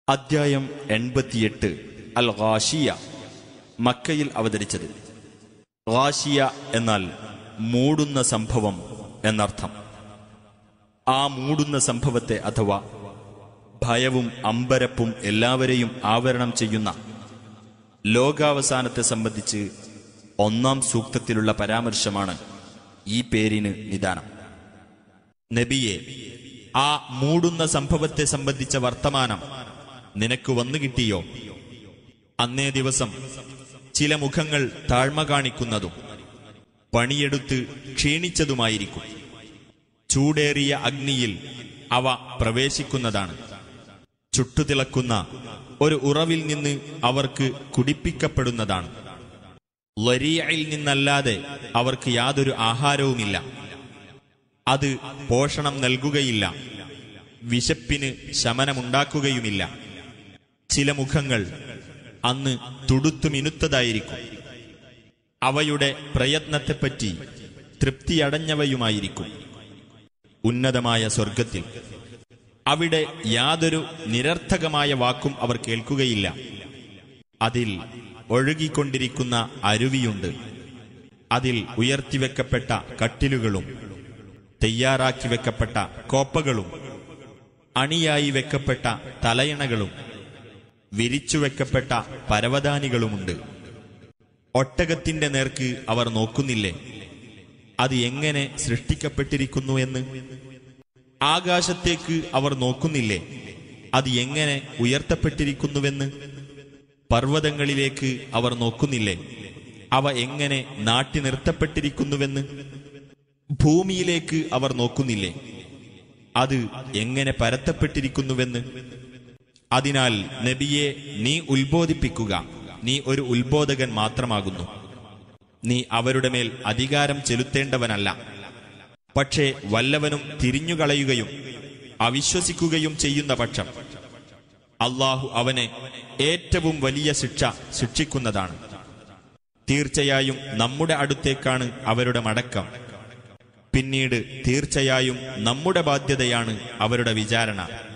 അദ്ധ്യായം എൺപത്തിയെട്ട് അൽ ഗാഷിയ മക്കയിൽ അവതരിച്ചത് ഗാഷിയ എന്നാൽ മൂടുന്ന സംഭവം എന്നർത്ഥം ആ മൂടുന്ന സംഭവത്തെ അഥവാ ഭയവും അമ്പരപ്പും എല്ലാവരെയും ആവരണം ചെയ്യുന്ന ലോകാവസാനത്തെ സംബന്ധിച്ച് ഒന്നാം സൂക്തത്തിലുള്ള പരാമർശമാണ് ഈ പേരിന് നിദാനം നബിയെ ആ മൂടുന്ന സംഭവത്തെ സംബന്ധിച്ച വർത്തമാനം നിനക്ക് വന്നു കിട്ടിയോ അന്നേ ദിവസം ചില മുഖങ്ങൾ താഴ്മ കാണിക്കുന്നതും പണിയെടുത്ത് ക്ഷീണിച്ചതുമായിരിക്കും ചൂടേറിയ അഗ്നിയിൽ അവ പ്രവേശിക്കുന്നതാണ് ചുട്ടുതിളക്കുന്ന ഒരു ഉറവിൽ നിന്ന് അവർക്ക് കുടിപ്പിക്കപ്പെടുന്നതാണ് ലരിയയിൽ നിന്നല്ലാതെ അവർക്ക് യാതൊരു ആഹാരവുമില്ല അത് പോഷണം നൽകുകയില്ല വിശപ്പിന് ശമനമുണ്ടാക്കുകയുമില്ല ചില മുഖങ്ങൾ അന്ന് തുടുത്തുമിനുത്തതായിരിക്കും അവയുടെ പ്രയത്നത്തെപ്പറ്റി തൃപ്തിയടഞ്ഞവയുമായിരിക്കും ഉന്നതമായ സ്വർഗത്തിൽ അവിടെ യാതൊരു നിരർത്ഥകമായ വാക്കും അവർ കേൾക്കുകയില്ല അതിൽ ഒഴുകിക്കൊണ്ടിരിക്കുന്ന അരുവിയുണ്ട് അതിൽ ഉയർത്തിവെക്കപ്പെട്ട കട്ടിലുകളും തയ്യാറാക്കി വെക്കപ്പെട്ട കോപ്പകളും അണിയായി വെക്കപ്പെട്ട തലയണകളും വിരിച്ചുവെക്കപ്പെട്ട പരവതാനികളുമുണ്ട് ഒട്ടകത്തിന്റെ നേർക്ക് അവർ നോക്കുന്നില്ലേ അത് എങ്ങനെ സൃഷ്ടിക്കപ്പെട്ടിരിക്കുന്നു എന്ന് ആകാശത്തേക്ക് അവർ നോക്കുന്നില്ലേ അത് എങ്ങനെ ഉയർത്തപ്പെട്ടിരിക്കുന്നുവെന്ന് പർവ്വതങ്ങളിലേക്ക് അവർ നോക്കുന്നില്ലേ അവ എങ്ങനെ നാട്ടി നിർത്തപ്പെട്ടിരിക്കുന്നുവെന്ന് ഭൂമിയിലേക്ക് അവർ നോക്കുന്നില്ലേ അത് എങ്ങനെ പരത്തപ്പെട്ടിരിക്കുന്നുവെന്ന് അതിനാൽ നബിയെ നീ ഉത്ബോധിപ്പിക്കുക നീ ഒരു ഉത്ബോധകൻ മാത്രമാകുന്നു നീ അവരുടെ മേൽ അധികാരം ചെലുത്തേണ്ടവനല്ല പക്ഷേ വല്ലവനും തിരിഞ്ഞുകളയുകയും അവിശ്വസിക്കുകയും ചെയ്യുന്ന പക്ഷം അള്ളാഹു അവനെ ഏറ്റവും വലിയ ശിക്ഷ ശിക്ഷിക്കുന്നതാണ് തീർച്ചയായും നമ്മുടെ അടുത്തേക്കാണ് അവരുടെ മടക്കം പിന്നീട് തീർച്ചയായും നമ്മുടെ ബാധ്യതയാണ് അവരുടെ വിചാരണ